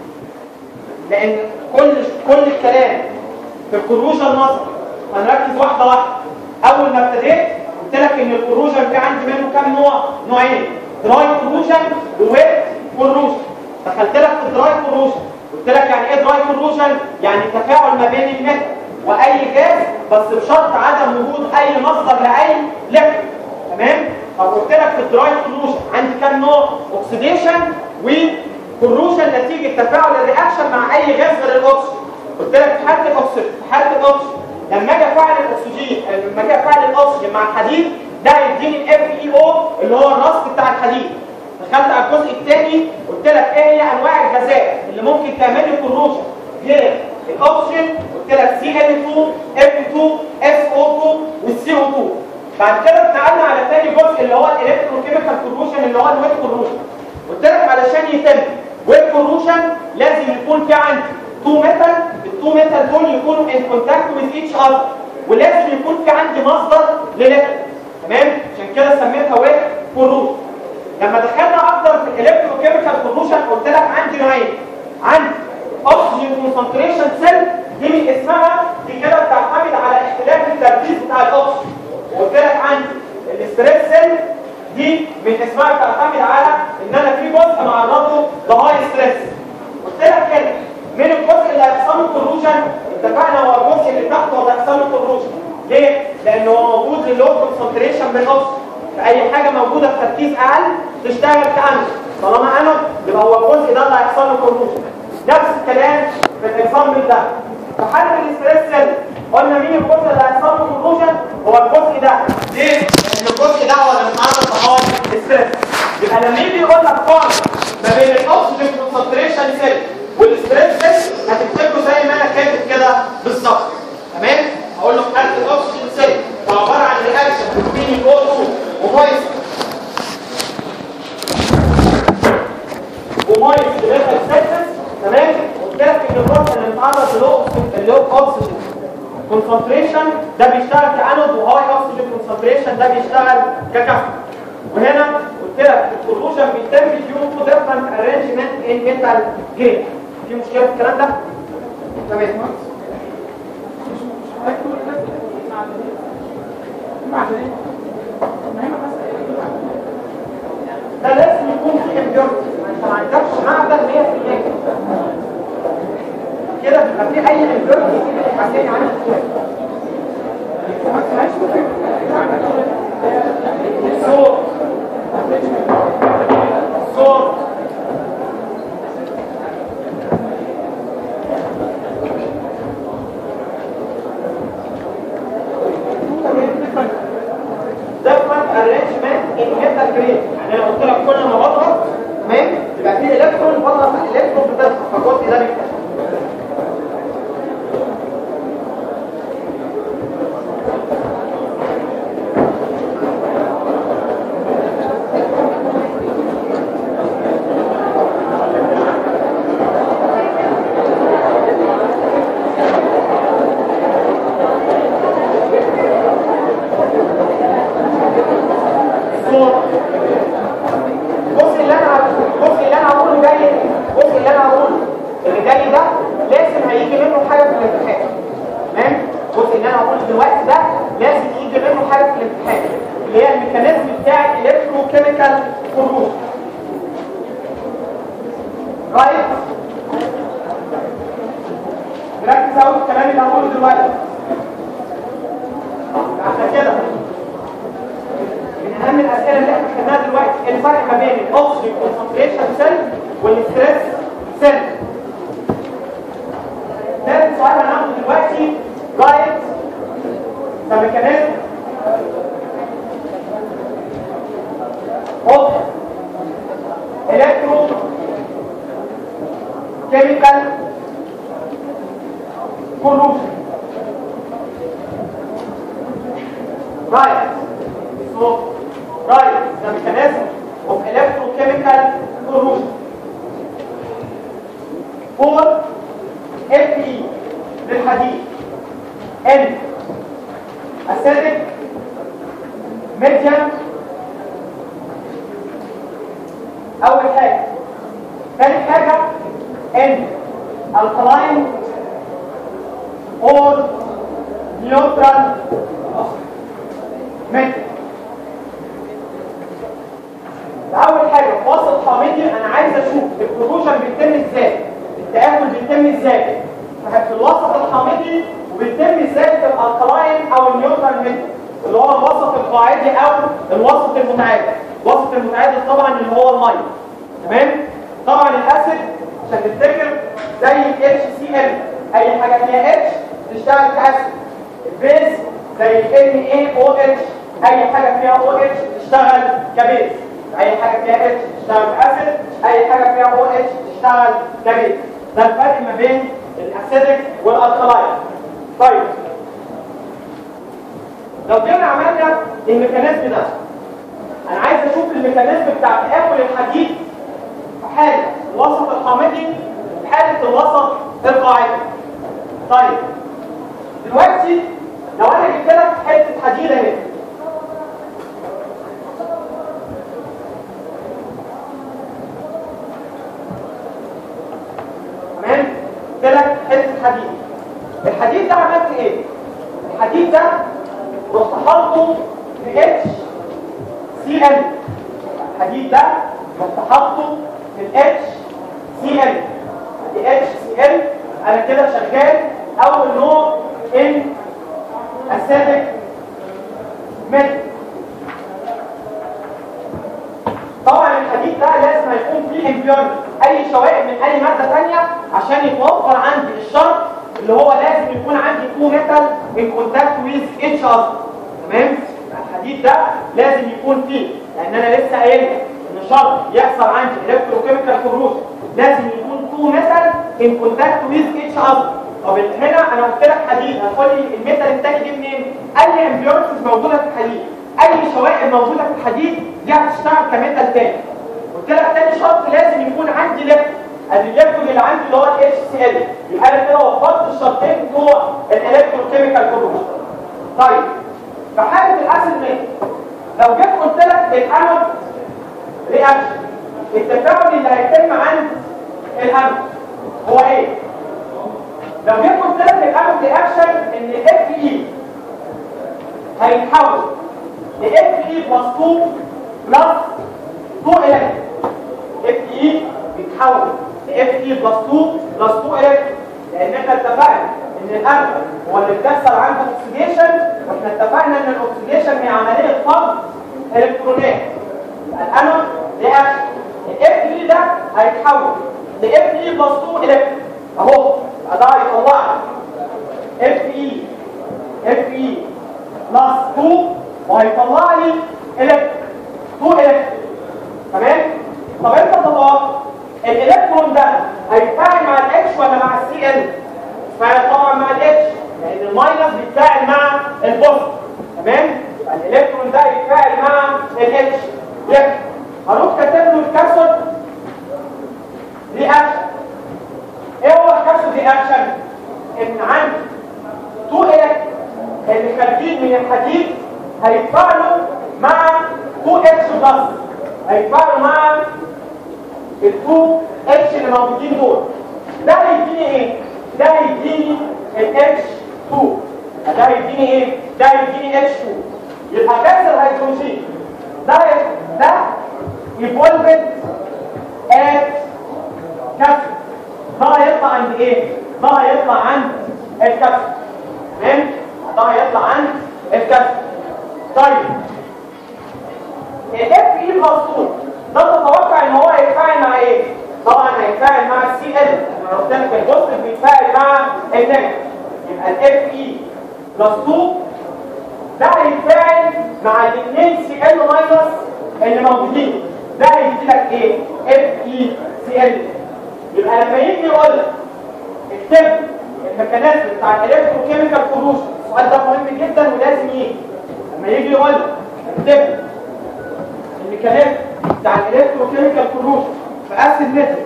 لان كل كل الكلام في الكروشن نظر هنركز واحده واحده اول ما ابتديت قلت لك ان الكروشن في عندي منه كام نوع نوعين دراي كروشن وويت كروشن دخلت لك في الدراي كروشن قلت لك يعني ايه دراي كروشن يعني تفاعل ما بين الميتال واي غاز بس بشرط عدم وجود اي مصدر لاي ليكويد تمام طب قلت لك في الدراي كروشن عندي كام نوع اوكسيديشن وكروشن نتيجه تفاعل الرياكشن مع اي غاز غير الاكسجين قلت لك في حاله الاكسجين في حاله الاكسجين لما اجي افعل الاكسجين لما اجي افعل الاكسجين مع الحديد ده هيديني الاف اي او اللي هو الرصد بتاع الحديد دخلت على الجزء الثاني قلت لك ايه هي انواع الغازات اللي ممكن تعمل لي كروشن غير الاكسجين قلت لك سي ال 2 اف 2 اس او 2 والسي او 2 بعد كده اتنقلنا على ثاني جزء اللي هو الالكتروكيميكال كروشن اللي هو الويت كروشن قلت لك علشان يتم ويت كروشن لازم يكون في عندي تو ميتال التو ميتال دول يكونوا ان كونتاكت وذ ايتش اذر ولازم يكون في عندي مصدر لليكويد تمام عشان كده سميتها ويت كروشن لما دخلنا اكتر في الالكتروكيميكال كروشن قلت لك عندي نوعين عندي اوكسجين كونسنتريشن سيل دي من اسمها دي كده بتعتمد على اختلاف التركيز بتاع الاكسجين وقلت لك عندي الاستريس سيل دي من اسمها بتعتمد على ان انا في جزء معرضه لهاي ستريس قلت لك كده من الجزء اللي هيحصل له كروشن اتفقنا هو الجزء اللي تحته اللي هيحصل له كروشن ليه؟ لان هو موجود للو كونسنتريشن من الاكسجين فاي حاجه موجوده في تركيز اقل تشتغل كانود طالما انود يبقى هو الجزء ده اللي هيحصل له كروشن نفس الكلام في الاكزامبل ده في حاله الاستريس سيل قلنا مين الجزء اللي هيحصل له كروشن هو الجزء ده ليه؟ لان الجزء ده هو اللي متعرض لهاي ستريس يبقى لما يجي يقول لك قارن ما بين الاكسجين كونسنتريشن سيل والاستريس سيل هتكتبه زي ما انا كاتب كده بالظبط تمام؟ هقول له في حاله الاكسجين سيل ده عباره عن رياكشن بين الاو 2 ومايس ومايس ليفل سيكسس تمام؟ قلت لك ان الجزء اللي متعرض للو اللي هو اكسجين كونسنتريشن ده بيشتغل كانود وهاي اوكسجين كونسنتريشن ده بيشتغل ككفر وهنا قلت لك الكروشن بيتم ديو تو ديفرنت ارينجمنت ان ميتال جريد في مشكله في الكلام ده؟ تمام ده لازم يكون في امبيورتي انت ما عندكش معدن 100% كده بيبقى في اي امبيورتي هتلاقي عندك صوت صوت اللي جاي ده لازم هيجي منه حاجه في الامتحان تمام الجزء اللي انا هقوله دلوقتي ده لازم يجي منه حاجه في الامتحان اللي هي الميكانيزم بتاع الالكترو كيميكال كورون رايت ركز قوي في الكلام اللي هقوله دلوقتي عشان كده من اهم الاسئله اللي احنا خدناها دلوقتي الفرق ما بين الاكسجين كونسنتريشن سيل والستريس سيل ثالث سؤال هناخده دلوقتي رايت ذا ميكانيزم اوف الكترو كيميكال كولوشن right so right the mechanism of electrochemical corrosion for Fe للحديد N acidic medium أول حاجة ثاني حاجة N alkaline or neutral متر اول حاجه في وسط حامضي انا عايز اشوف الكروشن بيتم ازاي التاكل بيتم ازاي في الوسط الحامضي وبيتم ازاي في الالكلاين او النيوترال متر اللي هو الوسط القاعدي او الوسط المتعادل الوسط المتعادل طبعا اللي هو الميه تمام طبعا الاسيد عشان تفتكر زي ال HCl اي حاجه فيها H تشتغل كاسيد البيز زي ال NaOH اي حاجه فيها OH تشتغل كبيز اي حاجه فيها H تشتغل كاسيد اي حاجه فيها OH تشتغل كبيز ده الفرق ما بين الاسيدك والالكلاين طيب لو جينا عملنا الميكانيزم ده انا عايز اشوف الميكانيزم بتاع تآكل الحديد في حاله الوسط الحامضي في حاله الوسط القاعدي طيب دلوقتي لو انا جبت لك حته حديد اهي تمام جبت لك حته حديد الحديد ده عملت ايه الحديد ده رحت حاطه في اتش سي ال الحديد ده رحت حاطه في الاتش سي ال اتش سي ال انا كده شغال اول نوع ان اسيدك ميل طبعا الحديد ده لازم هيكون فيه امبيورتي اي شوائب من اي ماده ثانيه عشان يتوفر عندي الشرط اللي هو لازم يكون عندي تو ميتال ان كونتاكت ويز اتش اذر تمام الحديد ده لازم يكون فيه لان انا لسه قايل ان شرط يحصل عندي الكتروكيميكال كوروجن لازم يكون تو ميتال ان كونتاكت ويز اتش اذر طب هنا انا قلت لك حديد هتقول لي الميتال التاني جه منين اي امبيورتيز موجوده في الحديد اي شوائب موجوده في الحديد دي هتشتغل كميتال تاني قلت لك تاني شرط لازم يكون عندي ليفت ادي الليفت اللي عندي اللي هو الاتش سي ال يبقى انا كده وفرت الشرطين بتوع الالكتروكيميكال كوروجن طيب في حاله الاسيد ميت لو جيت قلت لك الانود رياكشن التفاعل اللي هيتم عند الانود هو ايه لو جيت قلت لك الانود رياكشن ان اف اي هيتحول ل اف اي بلس 2 بلس 2 الكترون اف اي بيتحول ل اف اي بلس 2 بلس 2 الكترون لان احنا اتفقنا ان الانود هو اللي بيحصل عنده اوكسيديشن واحنا اتفقنا ان الاكسيديشن هي عمليه فرض الكترونات الانود رياكشن الاف اي ده هيتحول ل اف اي بلس 2 الكترون اهو ده هيطلع اف اي اف اي بلس 2 وهيطلع لي الكترون 2 الكترون تمام طب انت تتوقع الالكترون ده هيتفاعل مع الاتش ولا مع السي ال فعلا طبعا مع الاتش لان الماينس بيتفاعل مع البوزيتيف تمام يبقى الالكترون ده يتفاعل مع الاتش يبقى هروح كاتب له الكاثود رياكشن ايه هو الكاثود رياكشن ان عندي تو الكترون اللي خارجين من الحديد هيتفاعلوا مع 2 اتش بلس هيتفاعلوا مع ال 2 اتش اللي موجودين دول ده هيديني ايه ده هيديني ال H2 ده هيديني ايه ده هيديني H2 يبقى كاس الهيدروجين ده ده evolved at كاس ده هيطلع عند ايه ده هيطلع عند الكاس تمام ده هيطلع عند الكاس طيب الاف اي مظبوط ده تتوقع ان هو هيتفاعل مع ايه طبعا هيتفاعل مع السي ال انا قلت لك البوزيتيف بيتفاعل مع النيجاتيف يبقى الاف اي بلس 2 ده هيتفاعل مع الاثنين سي ال ماينس اللي موجودين ده هيدي لك ايه اف اي سي ال يبقى لما يجي يقول لك اكتب الميكانيزم بتاع الالكتروكيميكال كولوشن السؤال ده مهم جدا ولازم يجي لما يجي يقول لك اكتب الميكانيزم بتاع الالكتروكيميكال كولوشن في اسيد متر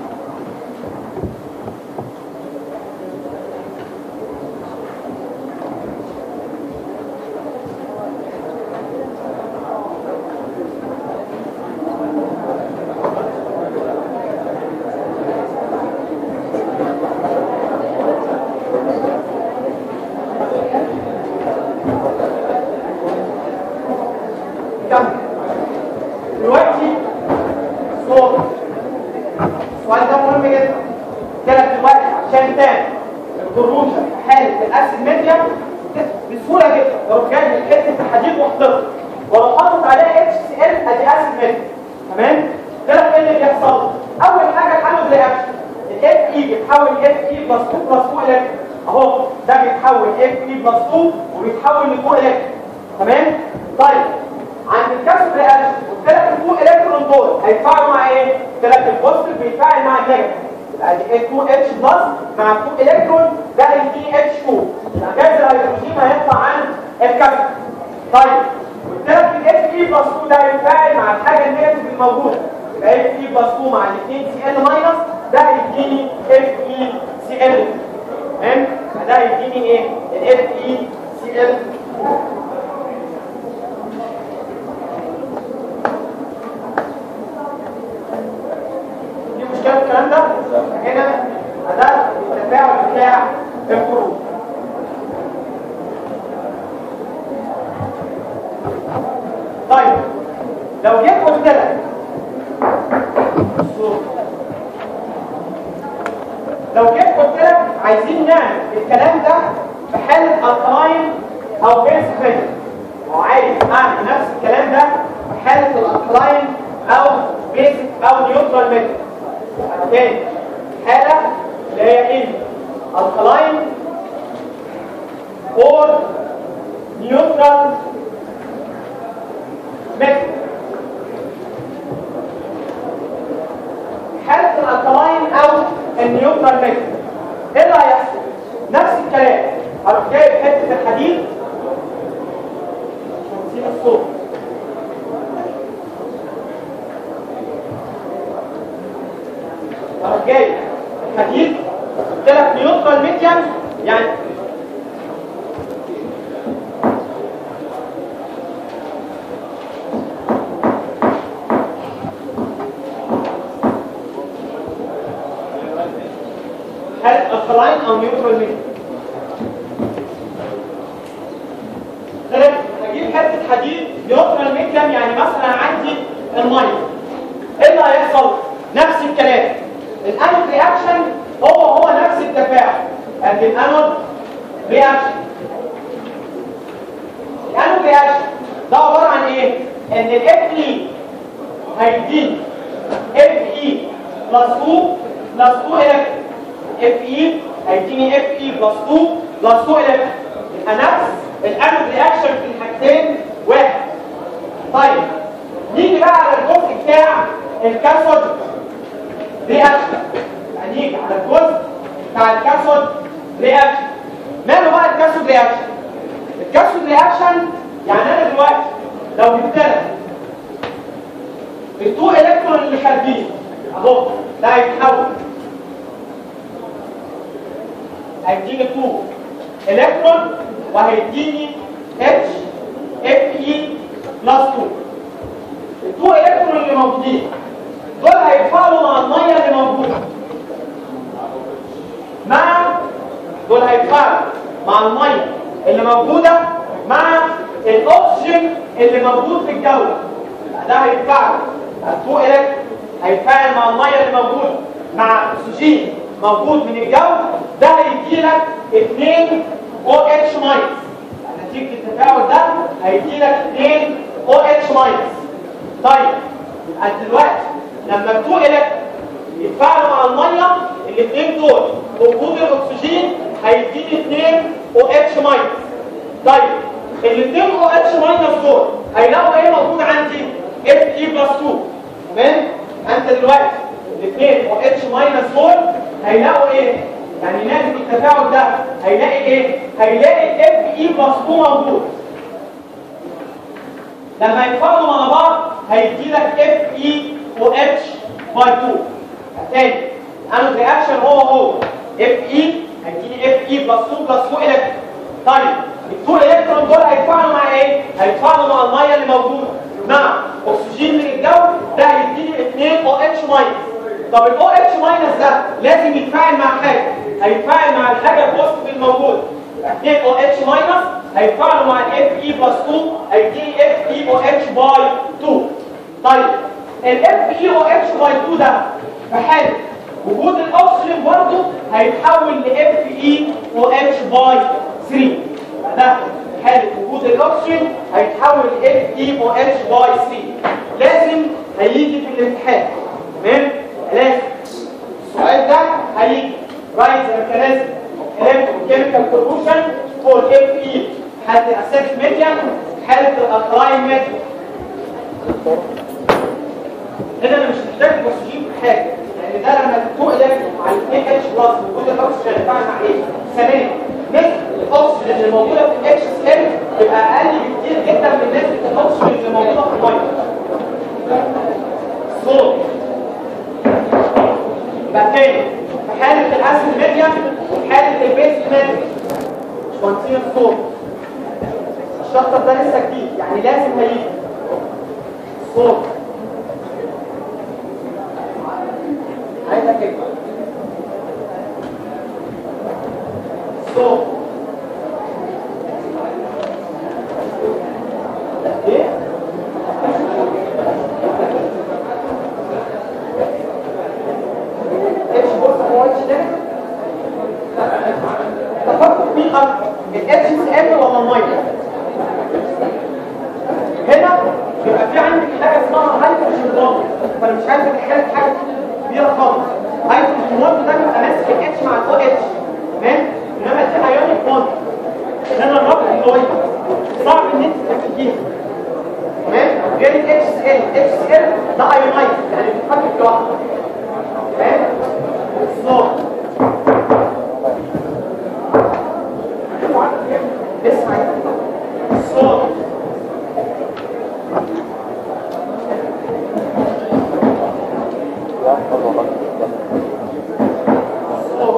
كمل دلوقتي صوت السؤال ده مهم جدا كده دلوقتي عشان تعمل الكروشن في حاله الاسيد ميديم بسهوله جدا لو جاي من حته الحديد واحطها ولو حاطط عليها اتش سي ال ادي اسيد ميديم تمام كده ايه اللي بيحصل اول حاجه الحمض رياكشن الاف اي بيتحول اف اي بلس 2 بلس 2 الكترون اهو ده بيتحول اف اي بلس 2 وبيتحول ل 2 الكترون تمام طيب عند الكسر رياكشن قلت لك الفوق الكترون دول هيتفاعلوا مع ايه؟ قلت لك البوزيتيف بيتفاعل مع النيجاتيف يبقى دي 2 اتش بلس مع 2 الكترون ده هيديني اتش 2 يبقى جاز الهيدروجين هيطلع عن الكسر طيب قلت لك الاف اي بلس 2 ده هيتفاعل مع الحاجه النيجاتيف الموجوده يبقى اف اي بلس 2 مع الاثنين سي ال ماينس ده هيديني اف اي سي ال تمام؟ ده هيديني ايه؟ الاف اي سي ال دي مشكلة الكلام ده هنا ده التفاعل بتاع الخروج طيب لو جيت قلت لك لو جيت قلت لك عايزين نعمل الكلام ده في حالة الكلاين او بيس فيجن وعايز اعمل نفس الكلام ده في حالة الكلاين او بيسك او نيوترال ميثود تاني حالة اللي هي ايه الكلاين اور نيوترال ميثود حالة الالكلاين او النيوترال ميثود ايه اللي هيحصل نفس الكلام هروح جايب حتة الحديد ونسيب الصوت هروح جايب الحديد قلت لك نيوترال ميديم يعني هل الكلاين او نيوترال ميديم ثلاث هجيب حته حديد نيوترال ميديم يعني مثلا عندي الميه ايه اللي هيحصل نفس الكلام الانود رياكشن هو هو نفس التفاعل ادي الانود رياكشن الانود رياكشن ده عباره عن ايه ان الاف اي هيديني اف اي بلس 2 بلس 2 الكترون اف اي هيديني اف اي بلس 2 بلس 2 الكترون يبقى نفس الانود رياكشن في الحاجتين واحد طيب نيجي بقى على الجزء بتاع الكاثود رياكشن هنيجي على الجزء بتاع الكاثود رياكشن ماله بقى الكاثود رياكشن الكاثود رياكشن يعني انا دلوقتي لو جبت لك التو الكترون اللي خارجين اهو ده هيتحول هيديني 2 الكترون وهيديني اتش اف اي بلس 2 التو الكترون اللي موجودين دول هيتفاعلوا مع الميه اللي موجوده هيتفاعل مع الميه اللي موجوده مع الاكسجين اللي موجود في الجو ده هيتفاعل التو الكترون هيتفاعل مع الميه اللي موجوده مع اكسجين موجود من الجو ده هيدي لك 2 او اتش ماينس نتيجه التفاعل ده هيدي لك 2 او اتش ماينس طيب يبقى دلوقتي لما التو الكترون يتفاعلوا مع الميه الاثنين دول وجود الاكسجين هيديني 2 او اتش ماينس طيب الاثنين او اتش ماينس دول هيلاقوا ايه موجود عندي اف اي بلس 2 تمام انت دلوقتي الاثنين او اتش ماينس دول هيلاقوا ايه يعني ناتج التفاعل ده هيلاقي ايه هيلاقي اف اي بلس 2 موجود لما يتفاعلوا مع بعض هيدي لك اف اي او اتش باي 2 تاني انا الرياكشن هو هو اف اي هيديني اف اي بلس 2 بلس 2 الكترون طيب التو الكترون دول هيتفاعلوا مع ايه هيتفاعلوا مع الميه اللي موجوده مع اكسجين من الجو ده هيديني 2 او اتش ماينس طب الاو اتش ماينس ده لازم يتفاعل مع حاجه هيتفاعل مع الحاجه البوزيتيف الموجوده 2 او اتش ماينس هيتفاعلوا مع الاف اي بلس 2 هيديني اف اي او اتش باي 2 طيب الاف اي او اتش باي 2 ده في حاله وجود الاكسجين برضه هيتحول لاف اي او اتش باي 3 ده في حاله وجود الاكسجين هيتحول لاف اي او اتش باي 3 لازم هيجي في الامتحان تمام لازم السؤال ده هيجي رايت ميكانيزم electrochemical solution for FE حالة الأساس ميديم حالة الألتراين ميديم هنا أنا مش محتاج أكسجين في حاجة لأن ده لما تقلب على 2 اتش بلس وجود الأكسجين هيتفاعل مع إيه؟ ثانيا نسبة الأكسجين اللي موجودة في الاتش اس ال تبقى أقل بكتير جدا من نسبة الأكسجين اللي موجودة في المية. صوت يبقى تاني في حالة الأسيد ميديم وفي حالة البيس ميديم مش كونتينوس صوت الشطر ده لسه جديد يعني لازم هيجي صوت عايزة كده صوت ايه؟ اتش بص هو اتش ده تفكر في خط الاتش اس ال ولا الميه هنا بيبقى في عندي حاجه اسمها هايدروجين بوند فانا مش عايز اتخيل حاجه كبيره خالص هايدروجين بوند ده بيبقى ماسك الاتش مع الاو اتش تمام انما دي ايونيك بوند انما الرابط اللي صعب ان انت تفكيها تمام غير الاتش اس ال الاتش اس ال ده ايونايز يعني بيتحرك لوحده تمام صوت اسمع صوت صوت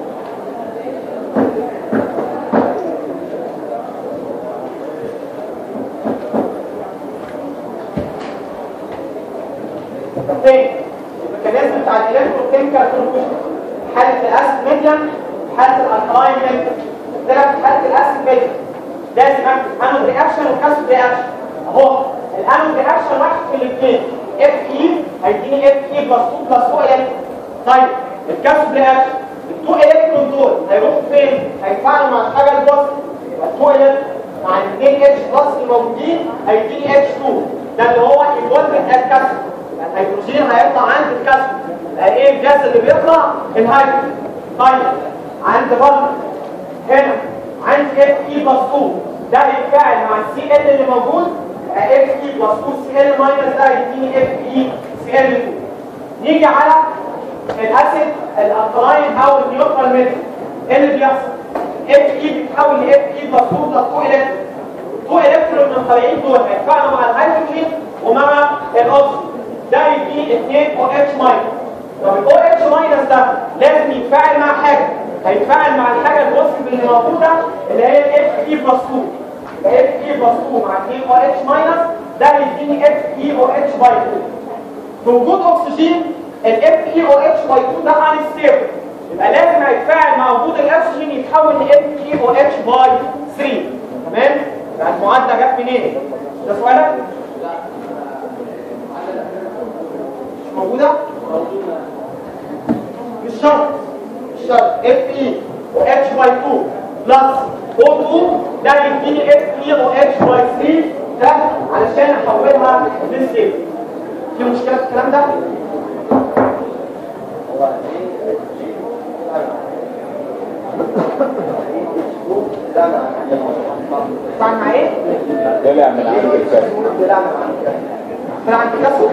تاني الميكانيزم بتاع الالكتروكيميكال كونفيوجن حاله الاسيد ميديم حاله الالكلاين ميديم قلت لك في حاله الاسيد ميديم لازم اكتب انود رياكشن وكاسود رياكشن اهو الانود رياكشن واحد في الاثنين اف اي هيديني اف اي بلس 2 بلس 2 الكترون طيب الكاسود رياكشن التو الكترون دول هيروحوا فين؟ هيتفاعلوا مع الحاجه البوزيتيف يبقى التو الكترون مع الاثنين اتش بلس الموجودين هيديني اتش 2 ده اللي هو الفولت الكاسود الهيدروجين هيطلع عند الكاسود يبقى ايه الجاز اللي بيطلع الهيدروجين طيب عند برضه هنا عندي اف اي بلس 2 ده هيتفاعل مع السي ال اللي موجود اف اي بلس 2 سي ال ماينس ده هيديني اف اي سي ال 2 نيجي على الاسيد الالكلاين او النيوترال ميثود ايه اللي بيحصل؟ اف اي بيتحول لاف اي بلس 2 بلس 2 الكترون 2 الكترون من الطالعين دول هيتفاعلوا مع الهيدروجين ومع الاكسجين ده يديه 2 او اتش ماينس طب الاو اتش ماينس ده لازم يتفاعل مع حاجه هيتفاعل مع الحاجه البوزيتيف اللي موجوده اللي هي الاف اي بلس 2 يبقى اف اي بلس 2 مع 2 او اتش ماينس ده يديني اف اي او اتش باي 2 بوجود اكسجين الاف اي او اتش باي 2 ده انستيبل يبقى لازم هيتفاعل مع وجود الاكسجين يتحول ل اف او اتش باي 3 تمام يعني المعادله جت منين ده سؤالك مش موجوده مش شرط مش شرط اف اي او اتش باي 2 بلس او 2 ده يديني اف اي او اتش باي 3 ده علشان احولها للسيف في مشكله في الكلام ده طبعا مع ايه؟ طلع من عند الكسر طلع عند الكسر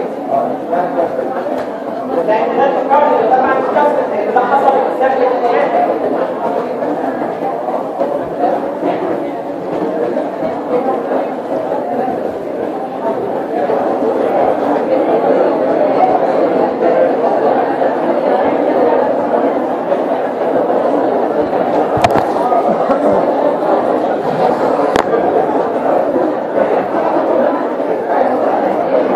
لان ده التكرار اللي طلع عند الكسر لان ده حصل في السجن